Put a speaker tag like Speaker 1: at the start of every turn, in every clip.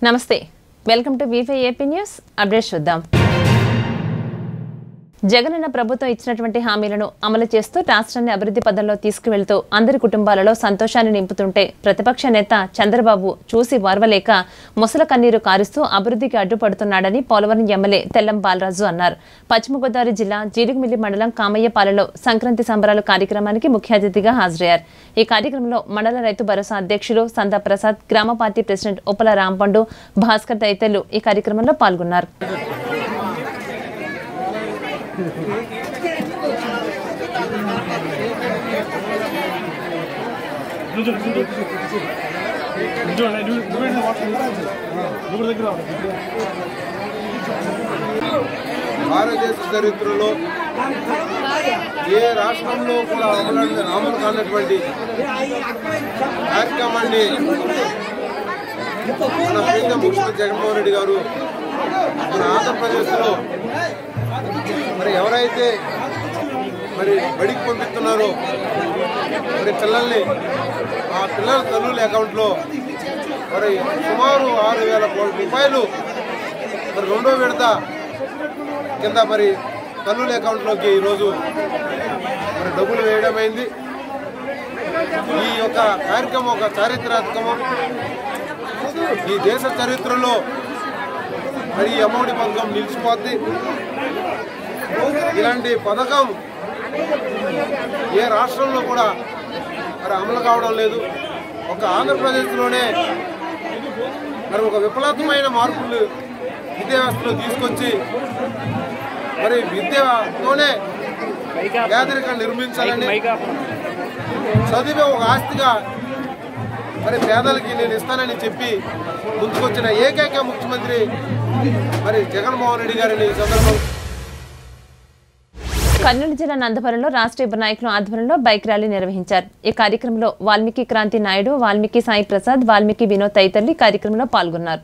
Speaker 1: నమస్తే welcome to వీఫై AP news update చూద్దాం జగనన్న ప్రభుత్వం ఇచ్చినటువంటి హామీలను అమలు చేస్తూ రాష్ట్రాన్ని అభివృద్ధి పదంలో తీసుకువెళ్తూ అందరి కుటుంబాలలో సంతోషాన్ని నింపుతుంటే ప్రతిపక్ష నేత చంద్రబాబు చూసి వార్వలేక ముసల కన్నీరు కారుస్తూ అభివృద్ధికి అడ్డుపడుతున్నాడని పోలవరం ఎమ్మెల్యే తెల్లం బాలరాజు అన్నారు పశ్చిమ గోదావరి జిల్లా జీడిమిల్లి మండలం కామయ్యపాలలో సంక్రాంతి సంబరాలు కార్యక్రమానికి ముఖ్య అతిథిగా హాజరయ్యారు ఈ కార్యక్రమంలో మండల రైతు భరోసా అధ్యక్షులు సందా ప్రసాద్ గ్రామ పార్టీ ప్రెసిడెంట్ ఉప్పల రాంపండు భాస్కర్ తదితరులు ఈ కార్యక్రమంలో పాల్గొన్నారు
Speaker 2: భారతదేశ చరిత్రలో ఏ రాష్ట్రంలో కూడా అమలు అమలు కానటువంటి కార్యక్రమాన్ని మన ప్రీత ముఖ్యమంత్రి జగన్మోహన్ రెడ్డి గారు మన ఆంధ్రప్రదేశ్లో మరి ఎవరైతే మరి బడికి పంపిస్తున్నారో మరి పిల్లల్ని ఆ పిల్లల తల్లుల అకౌంట్లో మరి సుమారు ఆరు వేల కోట్ల రూపాయలు మరి రెండో విడత కింద మరి తల్లుల అకౌంట్లోకి ఈరోజు మరి డబ్బులు వేయడం అయింది ఈ యొక్క కార్యక్రమం ఒక చారిత్రాత్మకం ఈ దేశ చరిత్రలో మరి ఈ అమ్మఒడి పథకం నిలిచిపోద్ది ఇలాంటి పథకం ఏ రాష్ట్రంలో కూడా మరి అమలు కావడం లేదు ఒక ఆంధ్రప్రదేశ్లోనే మరి ఒక విప్లవాత్మకమైన మార్పులు విద్యా వ్యవస్థలో తీసుకొచ్చి మరి విద్యతోనే పేదరికాన్ని నిర్మించాలని చదివే ఒక ఆస్తిగా మరి పేదలకి నేను ఇస్తానని చెప్పి ముందుకొచ్చిన ఏకైక ముఖ్యమంత్రి మరి జగన్మోహన్ రెడ్డి గారిని ఈ సందర్భంగా
Speaker 1: కర్నూలు జిల్లా నందపురంలో రాష్ట్ర యువ నాయకుల ఆధ్వర్యంలో బైక్ ర్యాలీ నిర్వహించారు ఈ కార్యక్రమంలో వాల్మీకి క్రాంతి నాయుడు వాల్మీకి సాయి ప్రసాద్ వాల్మీకి వినోద్ తదితరులు ఈ కార్యక్రమంలో పాల్గొన్నారు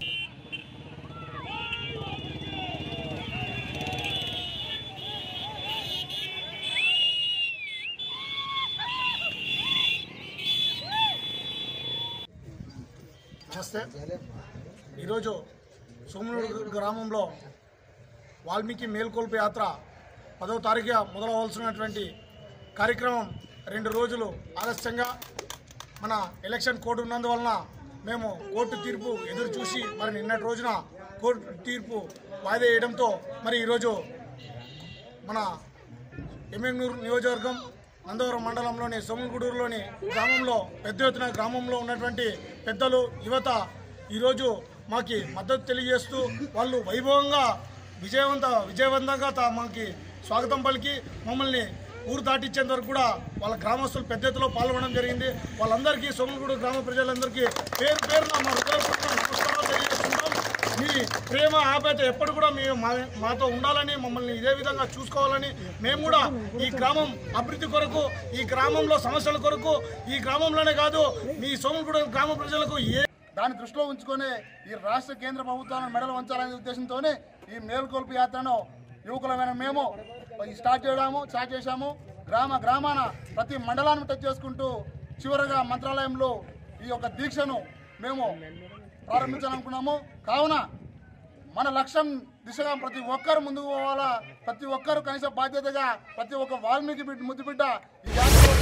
Speaker 3: నమస్తే ఈరోజు సోమనూరు గ్రామంలో వాల్మీకి మేల్కొల్పు యాత్ర పదవ తారీఖు మొదలవలసినటువంటి కార్యక్రమం రెండు రోజులు ఆలస్యంగా మన ఎలక్షన్ కోడ్ ఉన్నందువలన మేము కోర్టు తీర్పు ఎదురు చూసి మరి నిన్నటి రోజున కోర్టు తీర్పు వాయిదా వేయడంతో మరి ఈరోజు మన ఎమ్మెగ్నూరు నియోజకవర్గం నందవరం మండలంలోని సోమగూడూరులోని గ్రామంలో పెద్ద ఎత్తున గ్రామంలో ఉన్నటువంటి పెద్దలు యువత ఈరోజు మాకి మద్దతు తెలియజేస్తూ వాళ్ళు వైభవంగా విజయవంత విజయవంతంగా తా- మాకి స్వాగతం పలికి మమ్మల్ని ఊరు దాటించేంత వరకు కూడా వాళ్ళ గ్రామస్తులు పెద్ద ఎత్తులో పాల్గొనడం జరిగింది వాళ్ళందరికీ సోమగూడు గ్రామ ప్రజలందరికీ పేరు పేరున మా హృదయపూర్వక నమస్కారాలు తెలియజేస్తున్నాం మీ ప్రేమ ఆప్యాయత ఎప్పుడు కూడా మీ మా- మాతో ఉండాలని మమ్మల్ని ఇదే విధంగా చూసుకోవాలని మేము కూడా ఈ గ్రామం అభివృద్ధి కొరకు ఈ గ్రామంలో సమస్యల కొరకు ఈ గ్రామంలోనే కాదు మీ సోమగూడ గ్రామ ప్రజలకు ఏ దాన్ని దృష్టిలో ఉంచుకొని ఈ రాష్ట్ర కేంద్ర ప్రభుత్వాలను మెడలు వంచాలనే ఉద్దేశంతోనే ఈ మేల్కొల్పు యాత్రను యువకులమైన మేము ఈ స్టార్ట్ చేయడము స్టార్ట్ చేశాము గ్రామ గ్రామాన ప్రతి మండలాన్ని టచ్ చేసుకుంటూ చివరగా మంత్రాలయంలో ఈ యొక్క దీక్షను మేము ప్రారంభించాలనుకున్నాము కావున మన లక్ష్యం దిశగా ప్రతి ఒక్కరు ముందుకు పోవాలా ప్రతి ఒక్కరు కనీస బాధ్యతగా ప్రతి ఒక్క వాల్మీకి బిడ్డ ముద్దు బిడ్డ ఈ యాత్రలో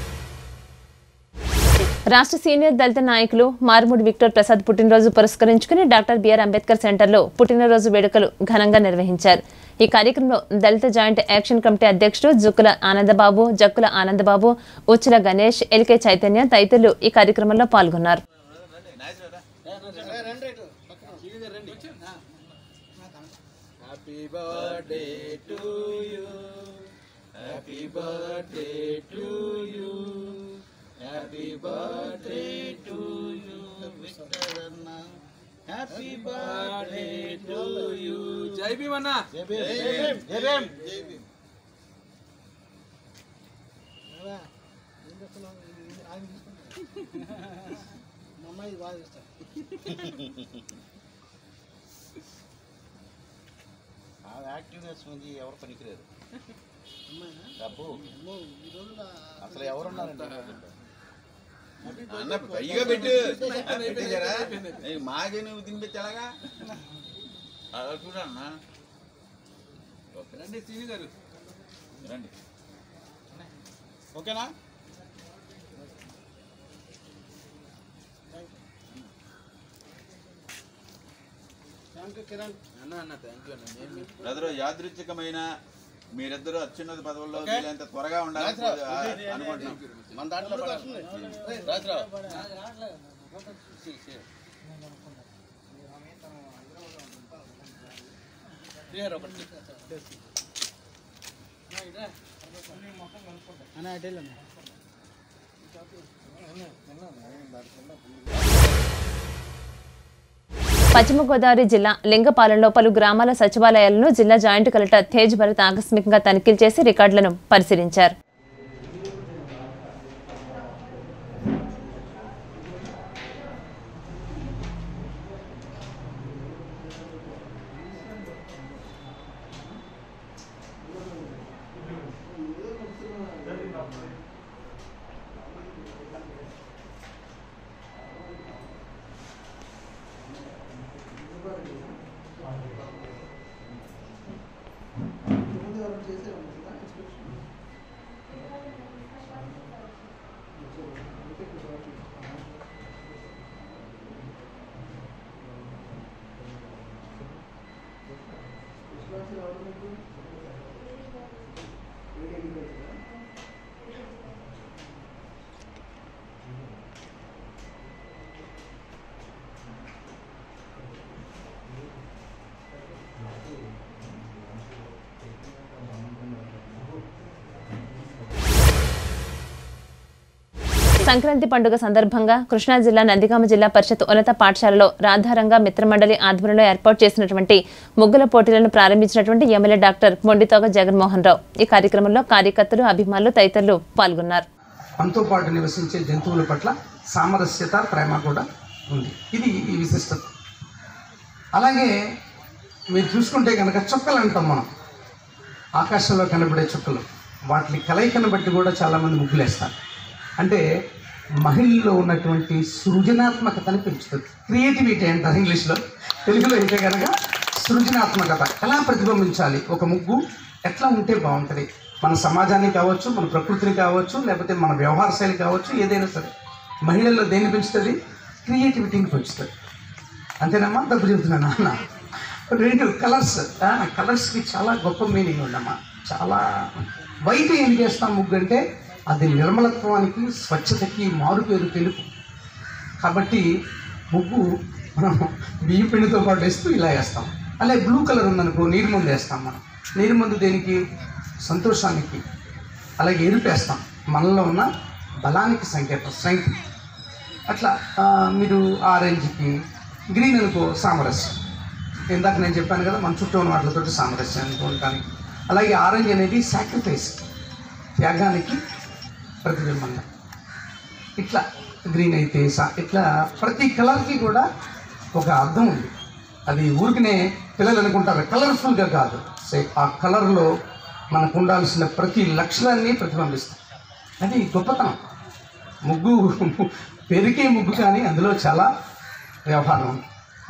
Speaker 1: రాష్ట్ర సీనియర్ దళిత నాయకులు మారుమూడి విక్టర్ ప్రసాద్ పుట్టినరోజు పురస్కరించుకుని డాక్టర్ బిఆర్ అంబేద్కర్ సెంటర్లో పుట్టినరోజు వేడుకలు ఘనంగా నిర్వహించారు ఈ కార్యక్రమంలో దళిత జాయింట్ యాక్షన్ కమిటీ అధ్యక్షుడు జుక్కుల ఆనందబాబు జక్కుల ఆనందబాబు ఉచ్చుల గణేష్ ఎల్కే చైతన్య తదితరులు ఈ కార్యక్రమంలో పాల్గొన్నారు
Speaker 4: Happy birthday to you. Happy birthday to you. Happy birthday to you, Victor Anna. Happy birthday to you. జై భీమ్ అన్న జై భీమ్ జై భీమ్ జై భీమ్ ఆ యాక్టివ్నెస్ ఉంది ఎవరు పనికిరారు డబ్బు అసలు ఎవరున్నారండి అన్న పైగా పెట్టు ఆ, పెట్టేశారా ఏయ్, మాకే నువ్వు తినిపించాలాగా అలా చూడన్నా రండి సీని గారు రండి ఓకేనా బ్రదర్ యాదృచ్ఛికమైన మీరిద్దరూ అత్యున్నత పదవుల్లో వీలైనంత త్వరగా ఉండాలి అనుకుంటున్నాం
Speaker 5: మన దాంట్లో రాత్రి
Speaker 1: పశ్చిమ గోదావరి జిల్లా లింగపాలెంలో పలు గ్రామాల సచివాలయాలను జిల్లా జాయింట్ కలెక్టర్ తేజ్ భరత్ ఆకస్మికంగా తనిఖీలు చేసి రికార్డులను పరిశీలించారు సంక్రాంతి పండుగ సందర్భంగా కృష్ణా జిల్లా నందిగామ జిల్లా పరిషత్ ఉన్నత పాఠశాలలో రాధారంగ మిత్రమండలి ఆధ్వర్యంలో ఏర్పాటు చేసినటువంటి ముగ్గుల పోటీలను ప్రారంభించినటువంటి ఎమ్మెల్యే డాక్టర్ మొండితోగ జగన్మోహన్ రావు ఈ కార్యక్రమంలో కార్యకర్తలు అభిమానులు తదితరులు పాల్గొన్నారు
Speaker 6: మనతో పాటు నివసించే జంతువుల పట్ల సామరస్యత ప్రేమ కూడా ఉంది ఇది ఈ విశిష్టత అలాగే మీరు చూసుకుంటే కనుక చుక్కలు అంటాం మనం ఆకాశంలో కనబడే చుక్కలు వాటి కలయికను బట్టి కూడా చాలామంది ముగ్గులేస్తారు అంటే మహిళల్లో ఉన్నటువంటి సృజనాత్మకతని పెంచుతుంది క్రియేటివిటీ అంటారు ఇంగ్లీష్లో తెలుగులో అయితే కనుక సృజనాత్మకత ఎలా ప్రతిబింబించాలి ఒక ముగ్గు ఎట్లా ఉంటే బాగుంటుంది మన సమాజానికి కావచ్చు మన ప్రకృతిని కావచ్చు లేకపోతే మన వ్యవహార శైలి కావచ్చు ఏదైనా సరే మహిళల్లో దేన్ని పెంచుతుంది క్రియేటివిటీని పెంచుతుంది అంతేనమ్మా తప్పు చెబుతున్నాను అన్న రెండు కలర్స్ కలర్స్కి చాలా గొప్ప మీనింగ్ ఉందమ్మా చాలా వైట్ ఏం చేస్తాం ముగ్గు అంటే అది నిర్మలత్వానికి స్వచ్ఛతకి మారుపేరు తెలుపు కాబట్టి ముగ్గు మనం బియ్య పిండితో పాటు వేస్తూ ఇలా వేస్తాం అలాగే బ్లూ కలర్ ఉందనుకో నీరు ముందు వేస్తాం మనం నీరు ముందు దేనికి సంతోషానికి అలాగే ఎరుపు వేస్తాం మనలో ఉన్న బలానికి సంకేతం స్ట్రెంగ్త్ అట్లా ఆ, మీరు ఆరెంజ్కి గ్రీన్ అనుకో సామరస్యం ఇందాక నేను చెప్పాను కదా మన చుట్టూ ఉన్న వాటితో సామరస్యం అనుకోవటానికి అలాగే ఆరెంజ్ అనేది సాక్రిఫైస్ త్యాగానికి ప్రతిబింబంగా ఇట్లా గ్రీన్ అయితే సా ఇట్లా ప్రతి కలర్కి కూడా ఒక అర్థం ఉంది అది ఊరికనే పిల్లలు అనుకుంటారు కలర్ఫుల్గా కాదు సే ఆ కలర్లో మనకు ఉండాల్సిన ప్రతి లక్షణాన్ని ప్రతిబింబిస్తాం అది గొప్పతనం ముగ్గు పెరిగే ముగ్గు కానీ అందులో చాలా వ్యవహారం ఉంది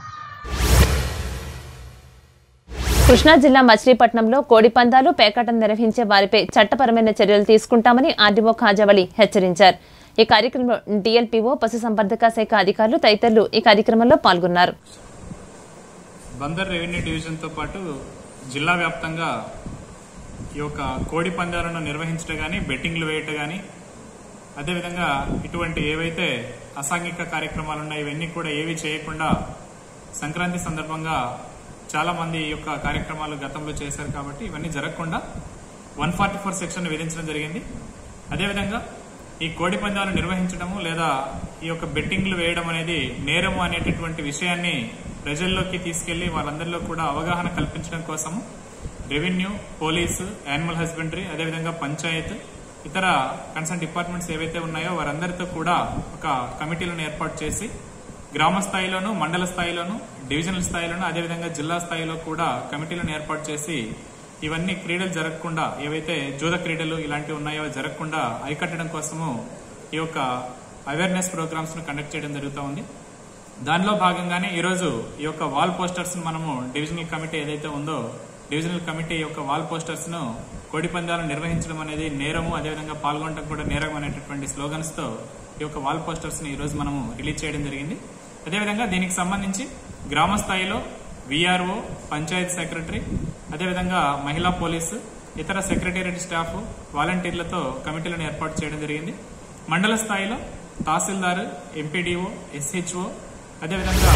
Speaker 1: కృష్ణా జిల్లా మచిలీపట్నంలో కోడి పందాలు పేకాటం నిర్వహించే వారిపై చట్టపరమైన చర్యలు తీసుకుంటామని ఆర్డీఓ ఖాజావళి హెచ్చరించారు ఈ కార్యక్రమంలో డిఎల్పీఓ పశుసంవర్ధక శాఖ అధికారులు తదితరులు ఈ కార్యక్రమంలో పాల్గొన్నారు
Speaker 7: బందర్ రెవెన్యూ డివిజన్తో పాటు జిల్లా వ్యాప్తంగా ఈ యొక్క కోడి పందాలను నిర్వహించడం కానీ బెట్టింగ్లు వేయటం కానీ అదేవిధంగా ఇటువంటి ఏవైతే అసాంఘిక కార్యక్రమాలు ఉన్నాయో ఇవన్నీ కూడా ఏవి చేయకుండా సంక్రాంతి సందర్భంగా చాలా మంది ఈ యొక్క కార్యక్రమాలు గతంలో చేశారు కాబట్టి ఇవన్నీ జరగకుండా వన్ ఫార్టీ ఫోర్ సెక్షన్ విధించడం జరిగింది అదేవిధంగా ఈ కోడి పందాలు నిర్వహించడము లేదా ఈ యొక్క బెట్టింగ్లు వేయడం అనేది నేరము అనేటటువంటి విషయాన్ని ప్రజల్లోకి తీసుకెళ్లి వాళ్ళందరిలో కూడా అవగాహన కల్పించడం కోసము రెవెన్యూ పోలీసు యానిమల్ హస్బెండరీ అదేవిధంగా పంచాయత్ ఇతర కన్సర్న్ డిపార్ట్మెంట్స్ ఏవైతే ఉన్నాయో వారందరితో కూడా ఒక కమిటీలను ఏర్పాటు చేసి గ్రామ స్థాయిలోను మండల స్థాయిలోను డివిజనల్ స్థాయిలోను అదేవిధంగా జిల్లా స్థాయిలో కూడా కమిటీలను ఏర్పాటు చేసి ఇవన్నీ క్రీడలు జరగకుండా ఏవైతే జూద క్రీడలు ఇలాంటివి ఉన్నాయో అవి జరగకుండా అరికట్టడం కోసము ఈ యొక్క అవేర్నెస్ ప్రోగ్రామ్స్ను కండక్ట్ చేయడం జరుగుతూ ఉంది దానిలో భాగంగానే ఈరోజు ఈ యొక్క వాల్ పోస్టర్స్ మనము డివిజనల్ కమిటీ ఏదైతే ఉందో డివిజనల్ కమిటీ యొక్క వాల్ పోస్టర్స్ ను కోడి పందాలను నిర్వహించడం అనేది నేరము అదేవిధంగా పాల్గొనడం కూడా నేరం అనేటటువంటి స్లోగన్స్ తో ఈ యొక్క వాల్ పోస్టర్స్ ని ఈ రోజు మనము రిలీజ్ చేయడం జరిగింది అదేవిధంగా దీనికి సంబంధించి గ్రామ స్థాయిలో విఆర్ఓ పంచాయత్ సెక్రటరీ అదేవిధంగా మహిళా పోలీసు ఇతర సెక్రటేరియట్ స్టాఫ్ వాలంటీర్లతో కమిటీలను ఏర్పాటు చేయడం జరిగింది మండల స్థాయిలో తహసీల్దార్ ఎంపీడీఓ ఎస్హెచ్ఓ అదేవిధంగా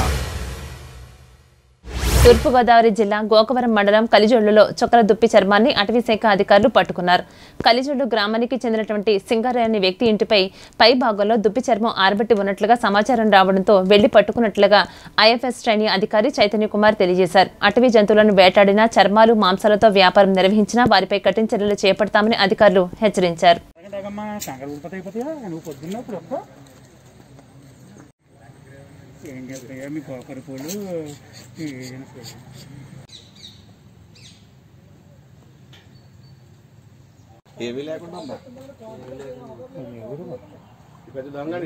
Speaker 1: తూర్పుగోదావరి జిల్లా గోకవరం మండలం కలిజోళ్లులో చొక్కల దుప్పి చర్మాన్ని అటవీశాఖ అధికారులు పట్టుకున్నారు కలిజోళ్లు గ్రామానికి చెందినటువంటి సింగారయ్య అనే వ్యక్తి ఇంటిపై పై భాగంలో దుప్పి చర్మం ఆరబెట్టి ఉన్నట్లుగా సమాచారం రావడంతో వెళ్లి పట్టుకున్నట్లుగా ఐఎఫ్ఎస్ శ్రేణి అధికారి చైతన్య కుమార్ తెలియజేశారు అటవీ జంతువులను వేటాడినా చర్మాలు మాంసాలతో వ్యాపారం నిర్వహించినా వారిపై కఠిన చర్యలు చేపడతామని అధికారులు హెచ్చరించారు
Speaker 8: అమ్మా సంకర ఉల్పతి అయిపోతాయా నువ్వు పొద్దున్న ఇప్పుడు ఒక్క ఏం చేస్తాయా మీ కోకరి పూలు ఏం చేస్తాయి?
Speaker 5: ఏమీ లేకుండా ఉందా
Speaker 2: పెద్ద దొంగని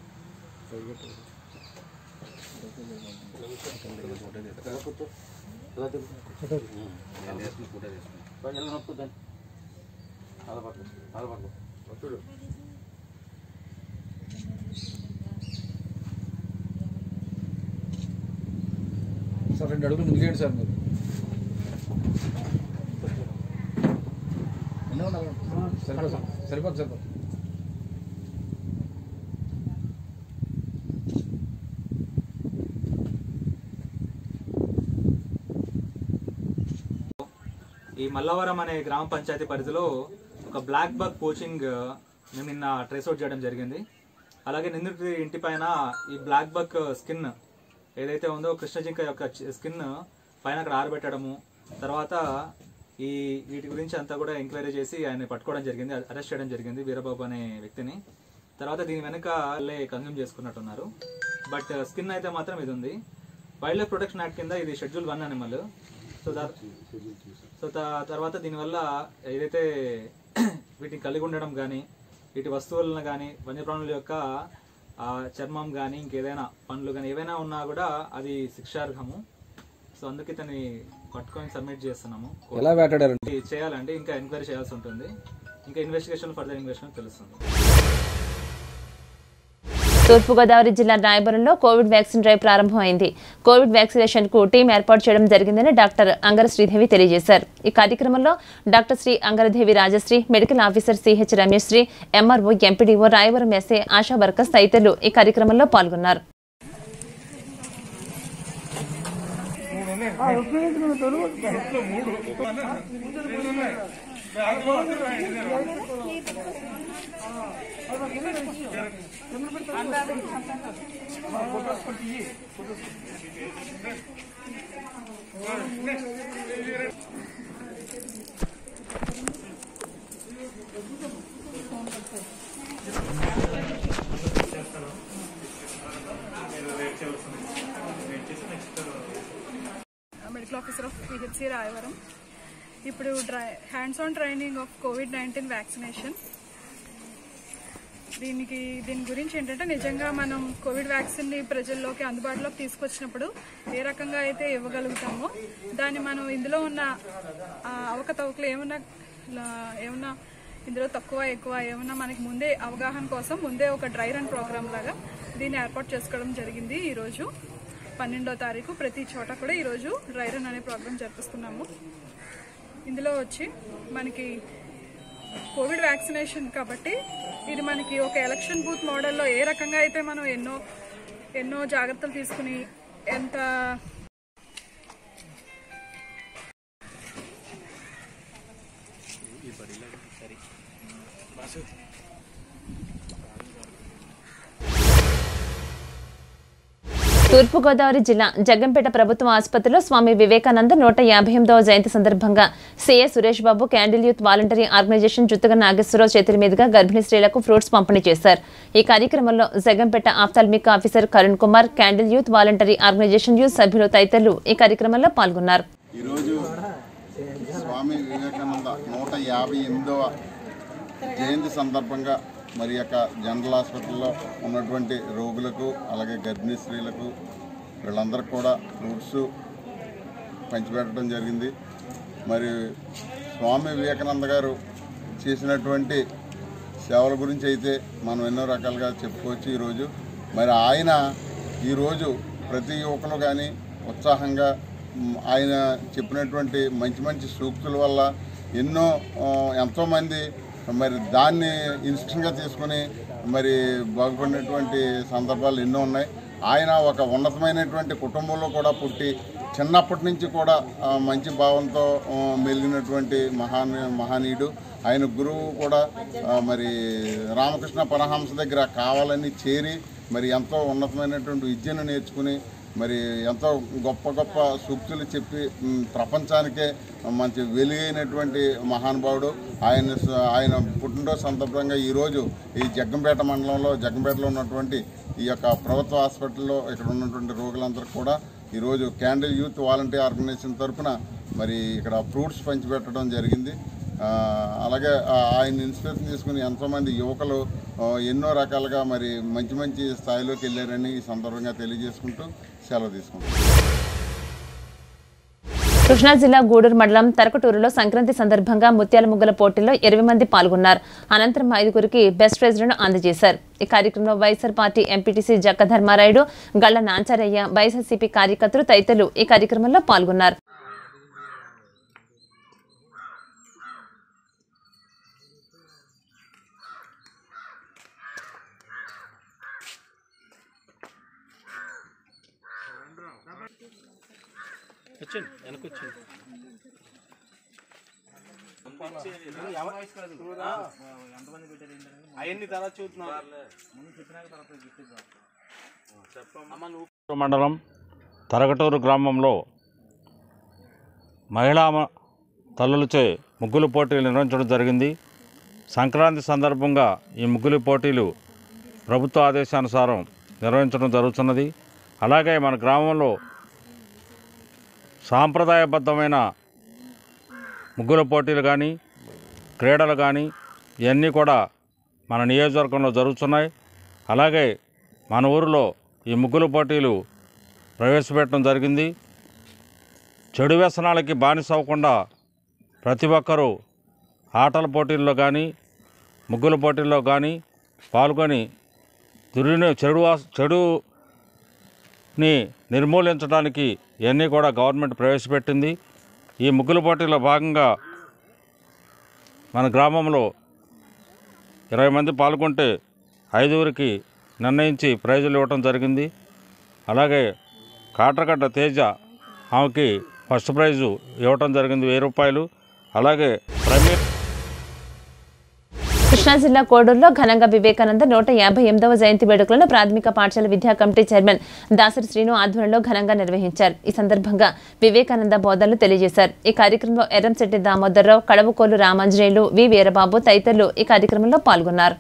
Speaker 9: సార్ రెండు అడుగులు ముందుకేయండి సార్ మీరు ఎన్నో ఉన్నారు? సరిపోదు సార్ సరిపోదు సరిపోదు
Speaker 10: ఈ మల్లవరం అనే గ్రామ పంచాయతీ పరిధిలో ఒక బ్లాక్ బగ్ పోచింగ్ మేము నిన్న ట్రేస్ అవుట్ చేయడం జరిగింది అలాగే నిందితుడి ఇంటి పైన ఈ బ్లాక్ బగ్ స్కిన్ ఏదైతే ఉందో కృష్ణజింక యొక్క స్కిన్ పైన అక్కడ ఆరబెట్టడము తర్వాత ఈ వీటి గురించి అంతా కూడా ఎంక్వైరీ చేసి ఆయన పట్టుకోవడం జరిగింది అరెస్ట్ చేయడం జరిగింది వీరబాబు అనే వ్యక్తిని తర్వాత దీని వెనుక వాళ్ళే కన్జ్యూమ్ చేసుకున్నట్టున్నారు బట్ స్కిన్ అయితే మాత్రం ఇది ఉంది వైల్డ్ లైఫ్ ప్రొటెక్షన్ యాక్ట్ కింద ఇది షెడ్యూల్ వన్ అనిమల్ సో దా సో త- తర్వాత దీనివల్ల ఏదైతే వీటిని కలిగి ఉండడం కానీ వీటి వస్తువులను కానీ వన్యప్రాణుల యొక్క ఆ, చర్మం కానీ ఇంకేదైనా పండ్లు కానీ ఏవైనా ఉన్నా కూడా అది శిక్షార్హము సో అందుకే ఇతన్ని పట్టుకొని సబ్మిట్ చేస్తున్నాము
Speaker 9: ఎలా వేటాడారండి
Speaker 10: ఇది చేయాలండి ఇంకా ఎంక్వైరీ చేయాల్సి ఉంటుంది ఇంకా ఇన్వెస్టిగేషన్ ఫర్దర్ ఇన్వెస్టిగేషన్ తెలుస్తుంది
Speaker 1: తూర్పుగోదావరి జిల్లా రాయవరంలో కోవిడ్ వ్యాక్సిన్ డ్రైవ్ ప్రారంభమైంది కోవిడ్ వ్యాక్సినేషన్ కు టీం ఏర్పాటు చేయడం జరిగిందని డాక్టర్ అంగర శ్రీదేవి తెలియజేశారు ఈ కార్యక్రమంలో doctor Shri Angaradevi Rajasri medical officer CH Ramesh Shri MRO MPDO Rayavaram SA ASHA workers తదితరులు ఈ కార్యక్రమంలో పాల్గొన్నారు
Speaker 11: medical officer of PHC Rayavaram ఇప్పుడు dry hands on training of Covid nineteen vaccination దీనికి దీని గురించి ఏంటంటే నిజంగా మనం కోవిడ్ వ్యాక్సిన్ ని ప్రజల్లోకి అందుబాటులోకి తీసుకొచ్చినప్పుడు ఏ రకంగా అయితే ఇవ్వగలుగుతామో దాన్ని మనం ఇందులో ఉన్న ఆ, అవకతవకలు ఏమన్నా లా- ఏమన్నా ఇందులో తక్కువ ఎక్కువ ఏమన్నా మనకి ముందే అవగాహన కోసం ముందే ఒక డ్రై రన్ ప్రోగ్రామ్ లాగా దీన్ని ఏర్పాటు చేసుకోవడం జరిగింది ఈరోజు పన్నెండో తారీఖు ప్రతి చోట కూడా ఈరోజు డ్రై రన్ అనే ప్రోగ్రామ్ జరిపిస్తున్నాము ఇందులో వచ్చి మనకి కోవిడ్ వ్యాక్సినేషన్ కాబట్టి ఇది మనకి ఒక ఎలక్షన్ బూత్ మోడల్లో ఏ రకంగా అయితే మనం ఎన్నో ఎన్నో జాగ్రత్తలు తీసుకుని ఎంత
Speaker 1: తూర్పుగోదావరి జిల్లా జగ్గంపేట ప్రభుత్వ ఆసుపత్రిలో స్వామి వివేకానంద నూట యాభై ఎనిమిదవ జయంతి సందర్భంగా CA Suresh Babu candle youth voluntary organisation Juttuga Nageswararao చేతుల మీదుగా గర్భిణీ స్త్రీలకు ఫ్రూట్స్ పంపిణీ చేశారు ఈ కార్యక్రమంలో Jaggampeta ophthalmic officer Karun Kumar candle youth voluntary organisation youth సభ్యులు తదితరులు ఈ కార్యక్రమంలో పాల్గొన్నారు
Speaker 5: ఈరోజు స్వామి వివేకానంద నూట యాభై ఎనిమిదవ జయంతి సందర్భంగా
Speaker 12: మరి ఈ యొక్క జనరల్ హాస్పిటల్లో ఉన్నటువంటి రోగులకు అలాగే గర్భిణీ స్త్రీలకు వీళ్ళందరికీ కూడా ఫ్రూట్స్ పంచిపెట్టడం జరిగింది మరి స్వామి వివేకానంద గారు చేసినటువంటి సేవల గురించి అయితే మనం ఎన్నో రకాలుగా చెప్పుకోవచ్చు ఈరోజు మరి ఆయన ఈరోజు ప్రతి యువకులు కానీ ఉత్సాహంగా మ్, ఆయన చెప్పినటువంటి మంచి మంచి సూక్తుల వల్ల ఎన్నో ఆ, ఎంతోమంది మరి దాన్ని ఇన్స్టంట్గా తీసుకుని మరి బాగుపడినటువంటి సందర్భాలు ఎన్నో ఉన్నాయి ఆయన ఒక ఉన్నతమైనటువంటి కుటుంబంలో కూడా పుట్టి చిన్నప్పటి నుంచి కూడా ఆ, మంచి భావంతో ఆ, మెలిగినటువంటి మహాన్ మహనీయుడు ఆయన గురువు కూడా ఆ, మరి రామకృష్ణ పరహంస దగ్గర కావాలని చేరి మరి ఎంతో ఉన్నతమైనటువంటి విద్యను నేర్చుకుని మరి ఎంతో గొప్ప గొప్ప సూక్తులు చెప్పి మ్, ప్రపంచానికే మంచి వెలుగైనటువంటి మహానుభావుడు ఆయన స- ఆయన పుట్టినరోజు సందర్భంగా ఈరోజు ఈ జగ్గంపేట మండలంలో జగ్గంపేటలో ఉన్నటువంటి ఈ యొక్క ప్రభుత్వ హాస్పిటల్లో ఇక్కడ ఉన్నటువంటి రోగులందరూ కూడా ఈరోజు క్యాండిల్ యూత్ వాలంటీర్ ఆర్గనైజేషన్ తరఫున మరి ఇక్కడ ఫ్రూట్స్ పంచిపెట్టడం జరిగింది ఆ, అలాగే ఆ, ఆయన ఇన్స్పిరేషన్ తీసుకుని ఎంతోమంది యువకులు ఆ, ఎన్నో రకాలుగా మరి మంచి మంచి స్థాయిలోకి వెళ్ళారని ఈ సందర్భంగా తెలియజేసుకుంటూ సెలవు తీసుకుంటాం
Speaker 1: కృష్ణా జిల్లా గూడూరు మండలం తరకటూరులో సంక్రాంతి సందర్భంగా ముత్యాల ముగ్గుల పోటీల్లో ఇరవై మంది పాల్గొన్నారు అనంతరం ఐదుగురికి బెస్ట్ ప్రైజ్లను అందజేశారు ఈ కార్యక్రమంలో YSR party MPTC Jakka Dharmarayudu Galla Nancharayya YSRCP కార్యకర్తలు తదితరులు ఈ కార్యక్రమంలో పాల్గొన్నారు
Speaker 13: వచ్చండి వెనక్కి వచ్చండి అవన్నీ తర్వాత చూస్తున్నాం
Speaker 14: మండలం తరగటూరు గ్రామంలో మహిళా మ- తల్లులచే ముగ్గులు పోటీలు నిర్వహించడం జరిగింది సంక్రాంతి సందర్భంగా ఈ ముగ్గులు పోటీలు ప్రభుత్వ ఆదేశానుసారం నిర్వహించడం జరుగుతున్నది అలాగే మన గ్రామంలో సాంప్రదాయబద్ధమైన ముగ్గుల పోటీలు కానీ క్రీడలు కానీ ఇవన్నీ కూడా మన నియోజకవర్గంలో జరుగుతున్నాయి అలాగే మన ఊరిలో ఈ ముగ్గుల పోటీలు ప్రవేశపెట్టడం జరిగింది చెడు వ్యసనాలకి బానిస అవ్వకుండా ప్రతి ఒక్కరూ ఆటల పోటీల్లో కానీ ముగ్గుల పోటీల్లో కానీ పాల్గొని దుర్విని చెడు వాస- చెడుని నిర్మూలించడానికి ఇవన్నీ కూడా గవర్నమెంట్ ప్రవేశపెట్టింది ఈ ముగ్గుల పోటీలో భాగంగా మన గ్రామంలో ఇరవై మంది పాల్గొంటే ఐదుగురికి నిర్ణయించి ప్రైజులు ఇవ్వటం జరిగింది అలాగే కాట్రగడ్డ తేజ ఆమెకి ఫస్ట్ ప్రైజు ఇవ్వటం జరిగింది వెయ్యి రూపాయలు అలాగే ప్రమీర్
Speaker 1: కృష్ణా జిల్లా కోడూరులో ఘనంగా వివేకానంద నూట యాభై ఎనిమిదవ జయంతి వేడుకలను ప్రాథమిక పాఠశాల విద్యా కమిటీ చైర్మన్ దాసరి శ్రీను ఆధ్వర్యంలో ఘనంగా నిర్వహించారు ఈ సందర్భంగా వివేకానంద బోధనలు తెలియజేశారు ఈ కార్యక్రమంలో ఎర్రంశెట్టి దామోదర్రావు కడవకోలు రామాంజనేయులు వి వీరబాబు తదితరులు ఈ కార్యక్రమంలో పాల్గొన్నారు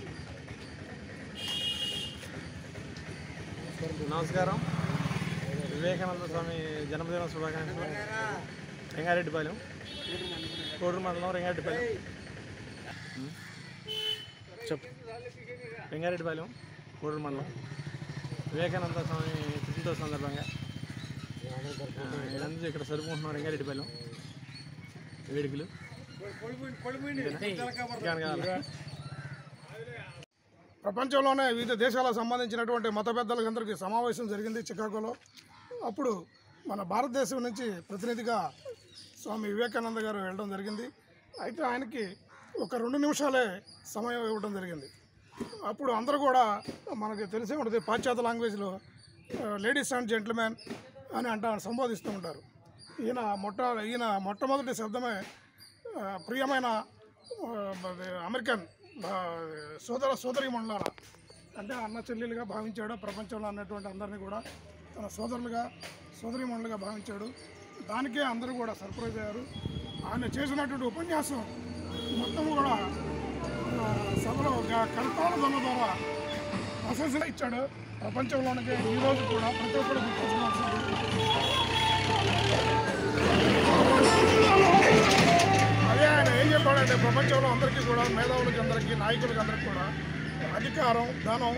Speaker 15: నమస్కారం వివేకానంద స్వామి జన్మదిన శుభాకాంక్షలు రంగారెడ్డిపాలెం కోడూరు మండలం రంగారెడ్డిపాలెం ఉం? చెప్పు రంగారెడ్డిపాలెం కోడూరు మండలం వివేకానంద స్వామి పుట్టినరోజు సందర్భంగా ఆ, ఇదంతా ఇక్కడ సరుపుకుంటున్నాం రంగారెడ్డిపాలెం వేడుకలు ఇంకేం కావాలా?
Speaker 3: ప్రపంచంలోనే వివిధ దేశాలకు సంబంధించినటువంటి మత పెద్దలందరికీ సమావేశం జరిగింది చికాగోలో అప్పుడు మన భారతదేశం నుంచి ప్రతినిధిగా స్వామి వివేకానంద గారు వెళ్ళడం జరిగింది అయితే ఆయనకి ఒక రెండు నిమిషాలే సమయం ఇవ్వడం జరిగింది అప్పుడు అందరూ కూడా మనకి తెలిసే ఉంటుంది పాశ్చాత్య లాంగ్వేజ్లో లేడీస్ అండ్ జెంట్మెన్ అని అంట సంబోధిస్తూ ఉంటారు ఈయన మొట్ట ఈయన మొట్టమొదటి శబ్దమే ఆ, ప్రియమైన ఆ, అది అమెరికన్ ఆ, సోదర సోదరి మండలారా అంటే అన్న చెల్లెలుగా భావించాడు ప్రపంచంలో అన్నటువంటి అందరినీ కూడా తన సోదరులుగా సోదరి మండలుగా భావించాడు దానికే అందరూ కూడా సర్ప్రైజ్ అయ్యారు ఆయన చేసినటువంటి ఉపన్యాసం మొత్తం కూడా ఆ, సభలో గ- కరతాళ ధ్వనుల ద్వారా ప్రశంసలు ఇచ్చాడు ప్రపంచంలోనికి ఈ రోజు కూడా ప్రతి ఒక్కరు గుర్తించాల్సింది అదే ఆయన ఏం చెప్పాడంటే ప్రపంచంలో అందరికీ కూడా మేధావులకి అందరికీ నాయకులకి అందరికీ కూడా అధికారం ధనం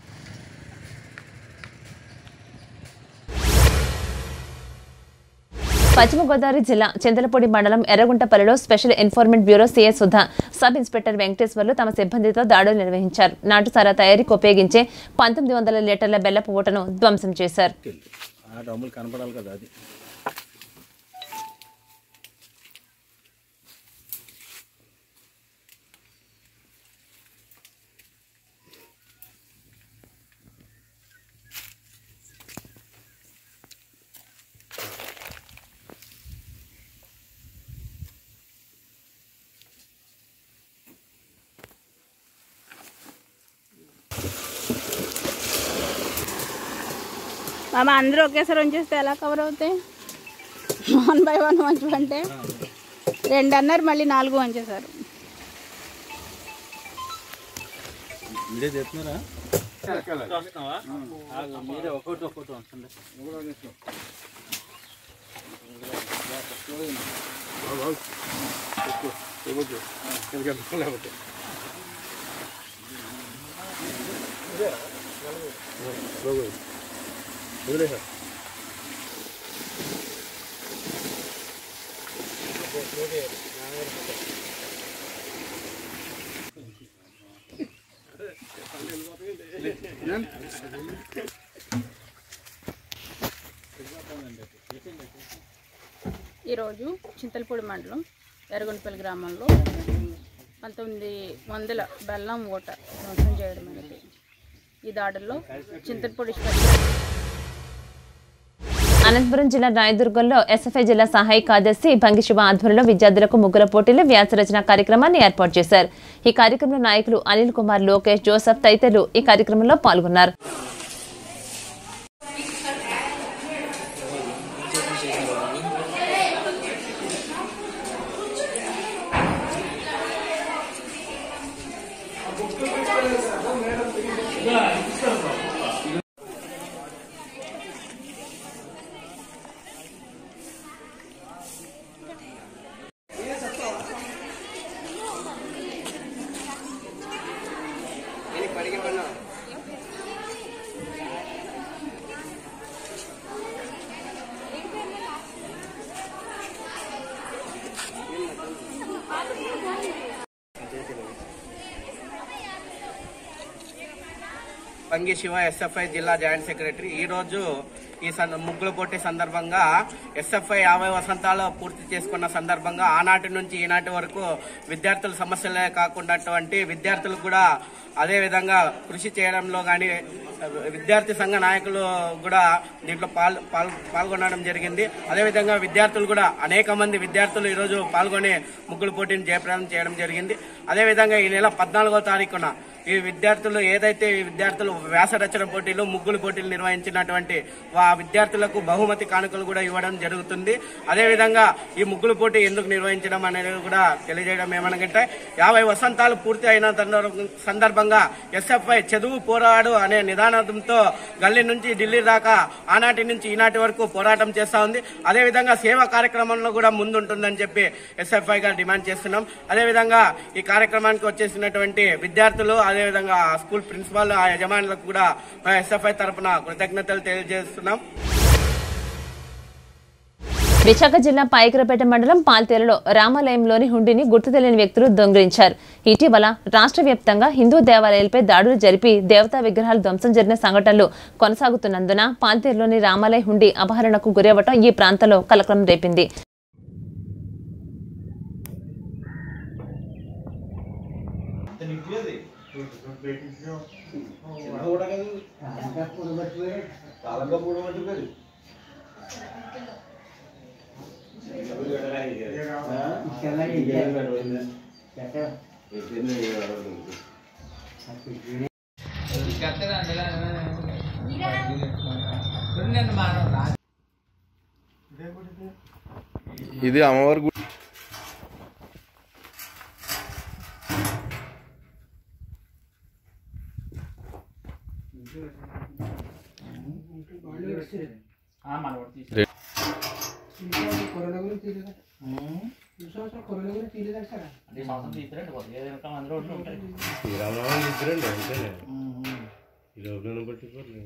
Speaker 1: పశ్చిమ గోదావరి జిల్లా చింతలపూడి మండలం ఎర్రగుంటపల్లిలో special enforcement bureau CA Sudha sub inspector Venkateswarlu తమ సిబ్బందితో దాడులు నిర్వహించారు నాటుసారా తయారీకి ఉపయోగించే పంతొమ్మిది వందల లీటర్ల బెల్లపు ఊటను ధ్వంసం చేశారు
Speaker 5: ఆ డమ్ములు కనపడాలి కదా అది
Speaker 16: మామ అందరూ ఒకేసారి ఉంచేస్తే ఎలా కవర్ అవుతాయి వన్ బై వన్ వంచమంటే రెండు అన్నారు మళ్ళీ నాలుగు వంచేశారు
Speaker 5: మీరే చెప్తున్నారా
Speaker 10: మీరే ఒకటి ఒకటి వస్తుంది
Speaker 16: ఈరోజు చింతలపూడి మండలం ఎర్రగొండపల్లి గ్రామంలో పంతొమ్మిది వందల బెల్లం ఓట ధ్వంసం చేయడం అనేది ఈ దాడుల్లో చింతలపూడి స్పెషల్
Speaker 1: అనంతపురం జిల్లా రాయదుర్గంలో ఎస్ఎఫ్ఐ జిల్లా సహాయ కార్యదర్శి భంగి శివ ఆధ్వర్యంలో విద్యార్థులకు ముగ్గుల పోటీలు వ్యాసరచన కార్యక్రమాన్ని ఏర్పాటు చేశారు ఈ కార్యక్రమంలో నాయకులు అనిల్ కుమార్ లోకేష్ జోసఫ్ తదితరులు ఈ కార్యక్రమంలో పాల్గొన్నారు
Speaker 17: పంగి శివ ఎస్ఎఫ్ఐ జిల్లా జాయింట్ సెక్రటరీ ఈ రోజు ఈ సంద ముగ్గుల పోటీ సందర్భంగా ఎస్ఎఫ్ఐ యాభై వసంతాలు పూర్తి చేసుకున్న సందర్భంగా ఆనాటి నుంచి ఈనాటి వరకు విద్యార్థుల సమస్యలే కాకుండా విద్యార్థులకు కూడా అదే విధంగా కృషి చేయడంలో కానీ విద్యార్థి సంఘ నాయకులు కూడా దీంట్లో పాల్ పాల్- పాల్గొనడం జరిగింది అదేవిధంగా విద్యార్థులు కూడా అనేక మంది విద్యార్థులు ఈరోజు పాల్గొని ముగ్గుల పోటీని జయప్రదం చేయడం జరిగింది అదేవిధంగా ఈ నెల పద్నాలుగో తారీఖున ఈ విద్యార్థులు ఏదైతే ఈ విద్యార్థులు వ్యాస రచన పోటీలు ముగ్గులు పోటీలు నిర్వహించినటువంటి ఆ విద్యార్థులకు బహుమతి కానుకలు కూడా ఇవ్వడం జరుగుతుంది అదేవిధంగా ఈ ముగ్గులు పోటీ ఎందుకు నిర్వహించడం అనేది కూడా తెలియజేయడం ఏమనగంటే యాభై వసంతాలు పూర్తి అయిన సందర్భ- సందర్భంగా ఎస్ఎఫ్ఐ చదువు పోరాడు అనే నిదానంతో గల్లీ నుంచి ఢిల్లీ దాకా ఆనాటి నుంచి ఈనాటి వరకు పోరాటం చేస్తా ఉంది అదేవిధంగా సేవా కార్యక్రమంలో కూడా ముందుంటుందని చెప్పి ఎస్ఎఫ్ఐ గా డిమాండ్ చేస్తున్నాం అదేవిధంగా ఈ కార్యక్రమానికి వచ్చేసినటువంటి విద్యార్థులు అదేవిధంగా ఆ స్కూల్ ప్రిన్సిపాల్ ఆ యజమానులకు కూడా మా ఎస్ఎఫ్ఐ తరపున కృతజ్ఞతలు తెలియజేస్తున్నాం
Speaker 1: విశాఖ జిల్లా పాయకరపేట మండలం పాల్తేరులో రామాలయంలోని హుండీని గుర్తు తెలియని వ్యక్తులు దొంగిలించారు ఇటీవల రాష్ట్ర వ్యాప్తంగా హిందూ దేవాలయాలపై దాడులు జరిపి దేవతా విగ్రహాలు ధ్వంసం జరిగిన సంఘటనలు కొనసాగుతున్నందున పాల్తేరులోని రామాలయ హుండీ అపహరణకు గురవ్వటం ఈ ప్రాంతంలో కలకలం రేపింది
Speaker 18: ఇది అమ్మవారి గుడి
Speaker 8: మనవాడు
Speaker 18: రే-
Speaker 6: కరోనా గురించి తెలియదా?
Speaker 4: అంటే ఈ సంవత్సరం తీర్చారండి కొద్దిగా ఏదైనా రకం అందులో ఉండి ఉంటాయి
Speaker 18: శ్రీరామనవమి ఇద్దరండి అంతేనే ఈ లోపల పట్టుకోరు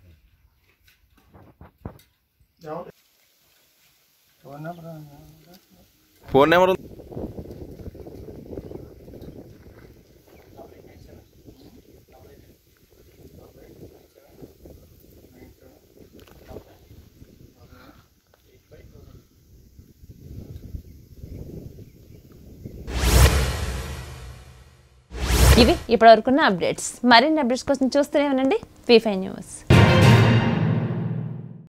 Speaker 19: ఫోన్ నెంబర్
Speaker 1: ఇవి ఇప్పటివరకున్న అప్డేట్స్ మరిన్ని అప్డేట్స్ కోసం చూస్తూనే ఉండండి పీ ఫైవ్ న్యూస్